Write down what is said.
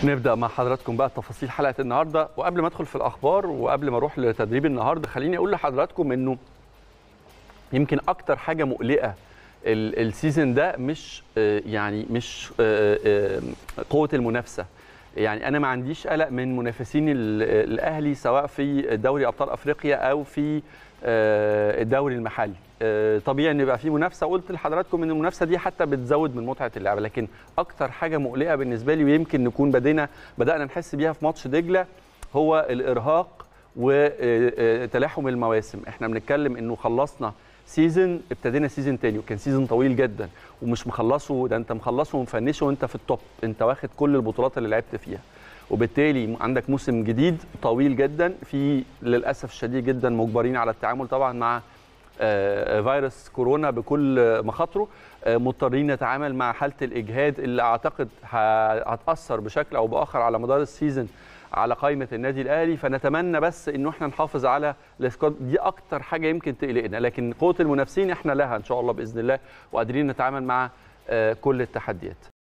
نبدا مع حضراتكم بقى تفاصيل حلقه النهارده وقبل ما ادخل في الاخبار وقبل ما اروح لتدريب النهارده خليني اقول لحضراتكم انه يمكن اكتر حاجه مقلقه ال- السيزون ده مش آه، يعني مش آه، آه، قوه المنافسه يعني انا ما عنديش قلق من منافسين ال- الاهلي سواء في دوري ابطال افريقيا او في آه، الدوري المحلي آه، طبيعي ان يبقى في منافسه قلت لحضراتكم ان المنافسه دي حتى بتزود من متعه اللعبه لكن اكتر حاجه مقلقه بالنسبه لي ويمكن نكون بدينا بدانا نحس بيها في ماتش دجله هو الارهاق وتلاحم المواسم احنا بنتكلم انه خلصنا سيزون ابتدينا سيزون تاني وكان سيزون طويل جدا ومش مخلصه ده انت مخلصه ومفنشه وانت في التوب انت واخد كل البطولات اللي لعبت فيها وبالتالي عندك موسم جديد طويل جدا في للاسف الشديد جدا مجبرين على التعامل طبعا مع آه، فيروس كورونا بكل مخاطره آه، مضطرين نتعامل مع حاله الاجهاد اللي اعتقد ه- هتاثر بشكل او باخر على مدار السيزون على قائمه النادي الاهلي فنتمنى بس انه احنا نحافظ على السكواد دي اكتر حاجه يمكن تقلقنا لكن قوه المنافسين احنا لها ان شاء الله باذن الله وقادرين نتعامل مع آه، كل التحديات